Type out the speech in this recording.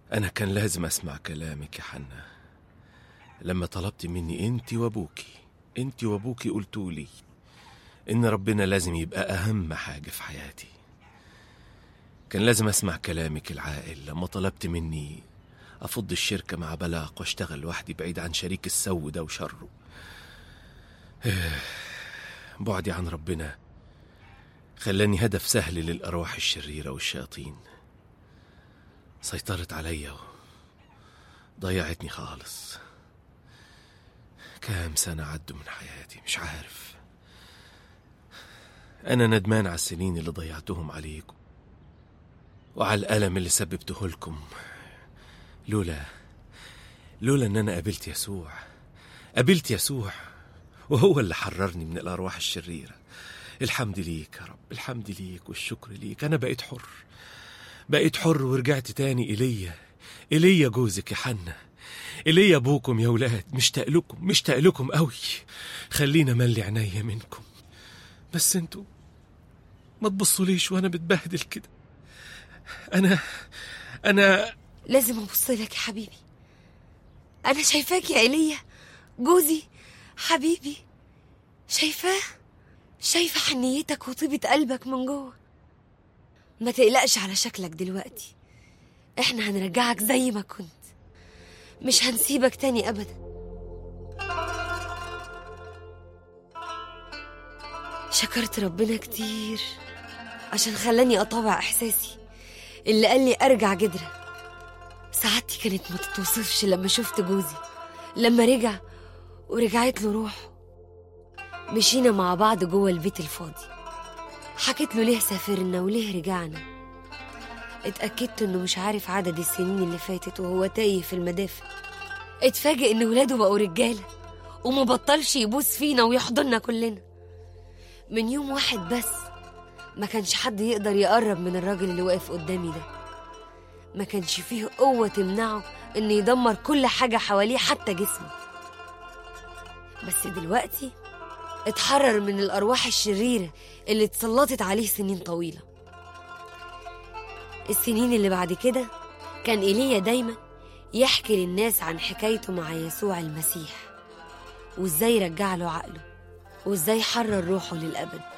أنا كان لازم أسمع كلامك يا حنا لما طلبت مني أنت وأبوكي أنت وأبوكي قلتولي إن ربنا لازم يبقى أهم حاجة في حياتي كان لازم أسمع كلامك العاقل لما طلبت مني أفض الشركة مع بلاق واشتغل لوحدي بعيد عن شريك السو ده وشره بعدي عن ربنا خلاني هدف سهل للأرواح الشريرة والشياطين سيطرت عليا ضيعتني خالص كام سنة عدوا من حياتي مش عارف أنا ندمان على السنين اللي ضيعتهم عليكم وعلى الألم اللي سببته لكم لولا لولا إن أنا قابلت يسوع قابلت يسوع وهو اللي حررني من الأرواح الشريرة الحمد ليك يا رب الحمد ليك والشكر ليك أنا بقيت حر بقيت حر ورجعت تاني إليا إليا جوزك يا حنا إليا أبوكم يا ولاد مشتاق لكم مشتاق لكم قوي خلينا ملي عينيا منكم بس انتوا ما تبصوليش وانا متبهدل كده انا انا لازم ابص لك يا حبيبي انا شايفاك يا ايليا جوزي حبيبي شايفاه شايفه حنيتك وطيبه قلبك من جوه ما تقلقش على شكلك دلوقتي احنا هنرجعك زي ما كنت مش هنسيبك تاني ابدا شكرت ربنا كتير عشان خلاني اطوع احساسي اللي قال لي ارجع جدرة سعادتي كانت ما تتوصفش لما شفت جوزي لما رجع ورجعت له روحه مشينا مع بعض جوه البيت الفاضي حكيت له ليه سافرنا وليه رجعنا اتأكدت انه مش عارف عدد السنين اللي فاتت وهو تايه في المدافع اتفاجئ ان ولاده بقوا رجاله ومبطلش يبوس فينا ويحضننا كلنا من يوم واحد بس ما كانش حد يقدر يقرب من الراجل اللي واقف قدامي ده ما كانش فيه قوة تمنعه إنه يدمر كل حاجة حواليه حتى جسمه بس دلوقتي اتحرر من الأرواح الشريرة اللي اتسلطت عليه سنين طويلة السنين اللي بعد كده كان إيليا دايما يحكي للناس عن حكايته مع يسوع المسيح وإزاي رجع له عقله وإزاي حرر روحه للأبد